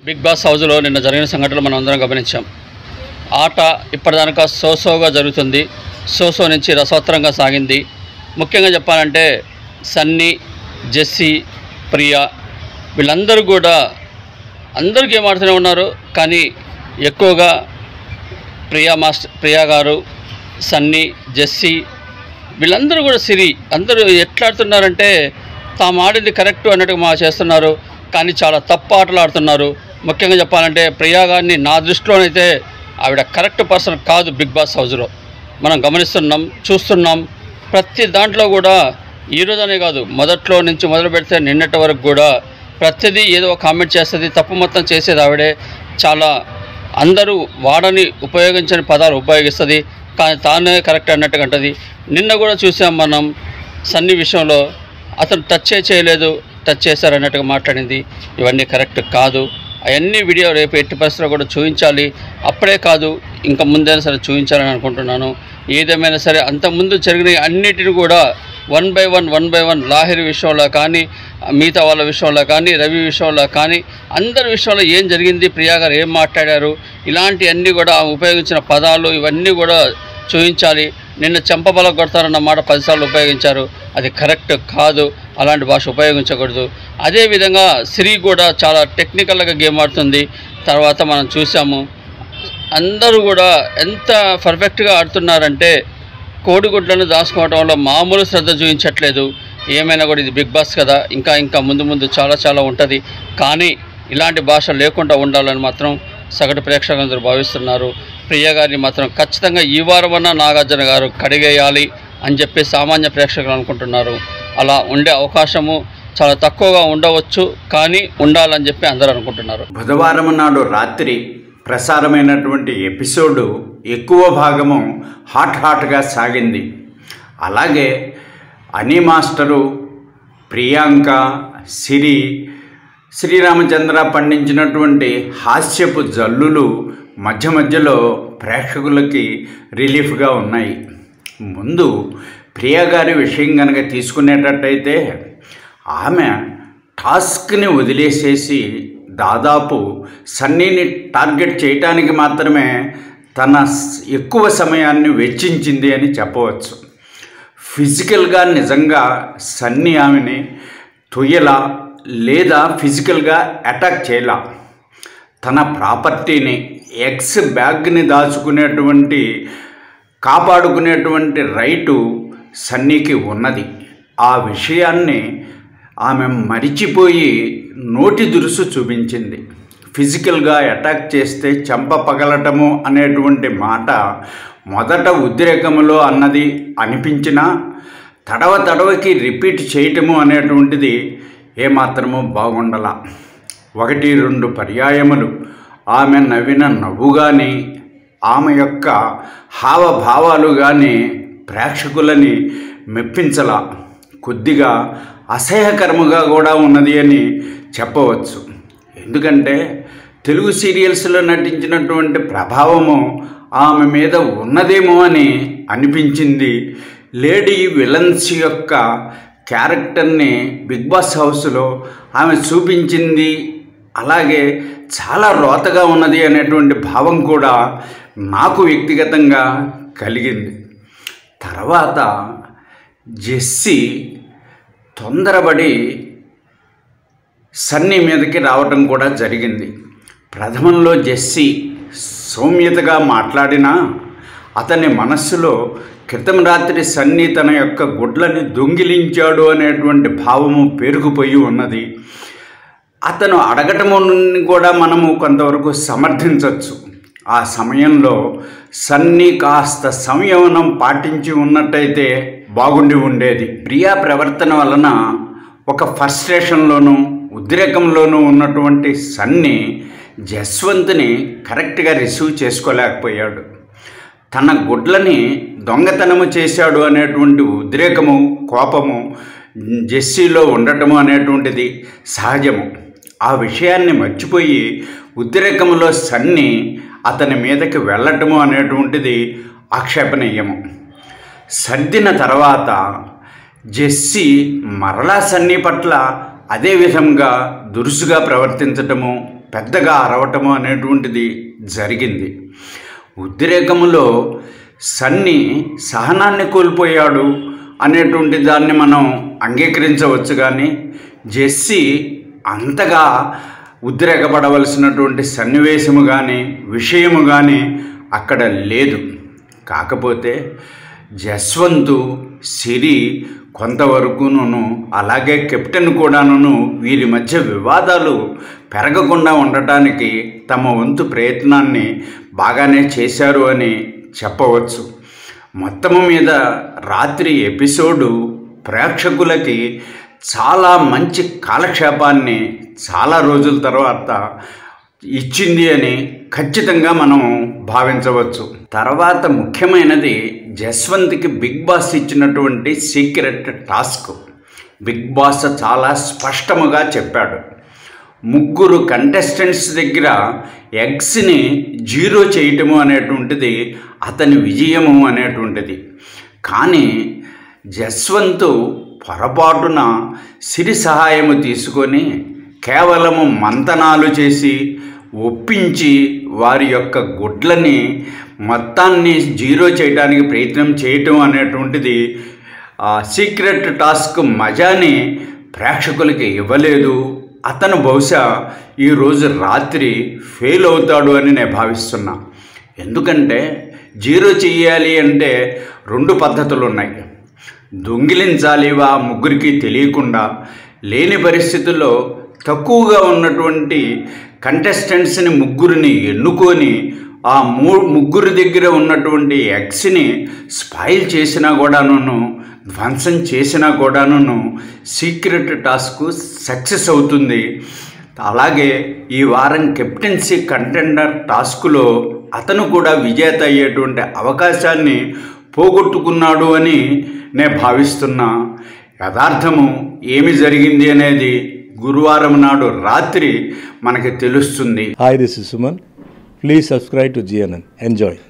Big Boss హౌస్లో నిన్న జరిగిన సంఘటనలు మనం అందరం గమనించాం ఆట ఇప్పటిదాకా సోసోగా జరుగుతుంది సోసో నుంచి రసవత్తరంగా సాగింది ముఖ్యంగా చెప్పాలంటే సన్నీ జెస్సీ ప్రియా వీళ్ళందరూ కూడా అందరూ గేమ్ ఆడుతూనే ఉన్నారు కానీ ఎక్కువగా ప్రియా మాస్టర్ ప్రియా గారు సన్నీ జెస్సీ వీళ్ళందరూ కూడా సిరి అందరూ ఎట్లా ఆడుతున్నారంటే తాము ఆడింది కరెక్ట్ అన్నట్టుగా మా చేస్తున్నారు కానీ చాలా తప్పు ఆటలు ఆడుతున్నారు ముఖ్యంగా చెప్పాలంటే ప్రియా గారిని నా దృష్టిలోనైతే ఆవిడ కరెక్ట్ పర్సన్ కాదు బిగ్ బాస్ హౌస్లో మనం గమనిస్తున్నాం చూస్తున్నాం ప్రతి దాంట్లో కూడా ఈ రోజనే కాదు మొదట్లో నుంచి మొదలు పెడితే నిన్నటి వరకు కూడా ప్రతిదీ ఏదో ఒక కామెంట్ చేస్తుంది తప్పు మొత్తం చేసేది ఆవిడే చాలా అందరూ వాడని ఉపయోగించని పదాలు ఉపయోగిస్తుంది కానీ తానే కరెక్ట్ అన్నట్టుగా అంటది నిన్న కూడా చూసాం మనం సన్ని విషయంలో అతను టచ్ చేయలేదు టచ్ చేశారు అన్నట్టుగా మాట్లాడింది ఇవన్నీ కరెక్ట్ కాదు అవన్నీ వీడియో రేపు ఎట్టి పరిస్థితిలో కూడా చూపించాలి అప్పుడే కాదు ఇంకా ముందైనా సరే చూపించాలని అనుకుంటున్నాను ఏదేమైనా సరే అంతకుముందు జరిగిన అన్నిటిని కూడా one by one one by one Lahiri విషయంలో కానీ మిగతా వాళ్ళ విషయంలో కానీ రవి విషయంలో కానీ అందరి విషయంలో ఏం జరిగింది ప్రియా గారు ఏం మాట్లాడారు ఇలాంటివన్నీ కూడా ఆమె ఉపయోగించిన పదాలు ఇవన్నీ కూడా చూపించాలి నిన్న చెంపబల కొడతారన్న మాట పదిసార్లు ఉపయోగించారు అది కరెక్ట్ కాదు అలాంటి భాష ఉపయోగించకూడదు అదేవిధంగా సిరి కూడా చాలా టెక్నికల్గా గేమ్ ఆడుతుంది తర్వాత మనం చూసాము అందరూ కూడా ఎంత పర్ఫెక్ట్గా ఆడుతున్నారంటే కోడిగుడ్లను దాచుకోవడం వల్ల మామూలు శ్రద్ధ చూపించట్లేదు ఏమైనా కూడా ఇది బిగ్ బాస్ కదా ఇంకా ఇంకా ముందు ముందు చాలా చాలా ఉంటుంది కానీ ఇలాంటి భాష లేకుండా ఉండాలని మాత్రం సగటు ప్రేక్షకులందరూ భావిస్తున్నారు ప్రియ గారిని మాత్రం ఖచ్చితంగా ఈ వారమన్నా నాగార్జున గారు కడిగేయాలి అని చెప్పి సామాన్య ప్రేక్షకులు అనుకుంటున్నారు అలా ఉండే అవకాశము చాలా తక్కువగా ఉండవచ్చు కానీ ఉండాలని చెప్పి అందరూ అనుకుంటున్నారు బుధవారం నాడు రాత్రి ప్రసారమైనటువంటి ఎపిసోడు ఎక్కువ భాగము హాట్ హాట్గా సాగింది అలాగే అనీ మాస్టరు ప్రియాంక సిరి శ్రీరామచంద్ర పండించినటువంటి హాస్యపు జల్లులు మధ్య మధ్యలో ప్రేక్షకులకి రిలీఫ్గా ఉన్నాయి ముందు ప్రియా గారి విషయం కనుక తీసుకునేటట్టయితే ఆమె టాస్క్ని వదిలేసేసి దాదాపు సన్నీని టార్గెట్ చేయటానికి మాత్రమే తన స్- ఎక్కువ సమయాన్ని వెచ్చించింది అని చెప్పవచ్చు ఫిజికల్గా నిజంగా సన్నీ ఆమెని తొయ్యలా లేదా ఫిజికల్గా అటాక్ చేయలా తన ప్రాపర్టీని ఎక్స్ బ్యాగ్ని దాచుకునేటువంటి కాపాడుకునేటువంటి రైటు సన్నీకి ఉన్నది ఆ విషయాన్ని ఆమె మరిచిపోయి నోటి దురుసు చూపించింది ఫిజికల్గా అటాక్ చేస్తే చంప పగలటము అనేటువంటి మాట మొదట ఉద్రేకములో అన్నది అనిపించినా తడవ తడవకి రిపీట్ చేయటము అనేటువంటిది ఏమాత్రము బాగుండల ఒకటి రెండు పర్యాయములు ఆమె నవ్విన నవ్వు కానీ ఆమె యొక్క హావభావాలు కానీ ప్రేక్షకులని మెప్పించలా కొద్దిగా అసహ్యకరముగా కూడా ఉన్నది అని చెప్పవచ్చు ఎందుకంటే తెలుగు సీరియల్స్లో నటించినటువంటి ప్రభావము ఆమె మీద ఉన్నదేమో అని అనిపించింది లేడీ విలన్స్ యొక్క క్యారెక్టర్ని బిగ్ బాస్ హౌస్లో ఆమె చూపించింది అలాగే చాలా రోతగా ఉన్నది అనేటువంటి భావం కూడా నాకు వ్యక్తిగతంగా కలిగింది తర్వాత జెస్సీ తొందరపడి సన్నీ మీదకి రావటం కూడా జరిగింది ప్రథమంలో జెస్సీ సౌమ్యతగా మాట్లాడినా అతని మనస్సులో క్రితం రాత్రి సన్నీ తన యొక్క గుడ్లని దొంగిలించాడు అనేటువంటి భావము పేరుకుపోయి ఉన్నది అతను అడగటము కూడా మనము కొంతవరకు సమర్థించవచ్చు ఆ సమయంలో సన్నీ కాస్త సంయమనం పాటించి ఉన్నట్టయితే బాగుండి ఉండేది ప్రియా ప్రవర్తన వలన ఒక ఫస్ట్రేషన్లోనూ ఉద్రేకంలోనూ ఉన్నటువంటి సన్నీ జస్వంత్ని కరెక్ట్గా రిసీవ్ చేసుకోలేకపోయాడు తన గుడ్లని దొంగతనము చేశాడు అనేటువంటి ఉద్రేకము కోపము జెస్సీలో ఉండటము అనేటువంటిది సహజము ఆ విషయాన్ని మర్చిపోయి ఉద్రేకములో సన్ని అతని మీదకి వెళ్ళటము అనేటువంటిది ఆక్షేపణీయము సర్దిన తర్వాత జెస్సీ మరలా సన్నీ పట్ల అదే విధంగా దురుసుగా ప్రవర్తించటము పెద్దగా అరవటము అనేటువంటిది జరిగింది ఉద్రేకములో సన్ని సహనాన్ని కోల్పోయాడు అనేటువంటి దాన్ని మనం అంగీకరించవచ్చు కానీ జెస్సీ అంతగా ఉద్రేకపడవలసినటువంటి సన్నివేశము కానీ విషయము కానీ అక్కడ లేదు కాకపోతే జస్వంతు సిరి కొంతవరకును అలాగే కెప్టెన్ కూడాను వీరి మధ్య వివాదాలు పెరగకుండా ఉండటానికి తమ వంతు ప్రయత్నాన్ని బాగానే చేశారు అని చెప్పవచ్చు మొత్తము మీద రాత్రి ఎపిసోడు ప్రేక్షకులకి చాలా మంచి కాలక్షేపాన్ని చాలా రోజుల తర్వాత ఇచ్చింది అని ఖచ్చితంగా మనం భావించవచ్చు తర్వాత ముఖ్యమైనది జస్వంత్కి బిగ్ బాస్ ఇచ్చినటువంటి సీక్రెట్ టాస్క్ బిగ్ బాస్ చాలా స్పష్టముగా చెప్పాడు ముగ్గురు కంటెస్టెంట్స్ దగ్గర ఎగ్స్ని జీరో చేయటము అనేటువంటిది అతని విజయము అనేటువంటిది కానీ జస్వంత్ పొరపాటున సిరి సహాయము తీసుకొని కేవలము మంతనాలు చేసి ఒప్పించి వారి యొక్క గుడ్లని మొత్తాన్ని జీరో చేయడానికి ప్రయత్నం చేయటం అనేటువంటిది ఆ సీక్రెట్ టాస్క్ మజాని ప్రేక్షకులకి ఇవ్వలేదు అతను బహుశా ఈరోజు రాత్రి ఫెయిల్ అవుతాడు అని నేను భావిస్తున్నా ఎందుకంటే జీరో చెయ్యాలి అంటే రెండు పద్ధతులు ఉన్నాయి దొంగిలించాలి వా ముగ్గురికి తెలియకుండా లేని పరిస్థితుల్లో తక్కువగా ఉన్నటువంటి కంటెస్టెంట్స్ని ముగ్గురిని ఎన్నుకొని ఆ మూ ముగ్గురు దగ్గర ఉన్నటువంటి ఎగ్స్ని స్పాయిల్ చేసినా కూడాను ధ్వంసం చేసినా కూడాను సీక్రెట్ టాస్క్ సక్సెస్ అవుతుంది అలాగే ఈ వారం కెప్టెన్సీ కంటెండర్ టాస్క్లో అతను కూడా విజేత అయ్యేటువంటి అవకాశాన్ని పోగొట్టుకున్నాడు అని నేను భావిస్తున్నా యథార్థము ఏమి జరిగింది అనేది గురువారం నాడు రాత్రి మనకి తెలుస్తుంది Hi, this is Suman. Please subscribe to GNN. Enjoy.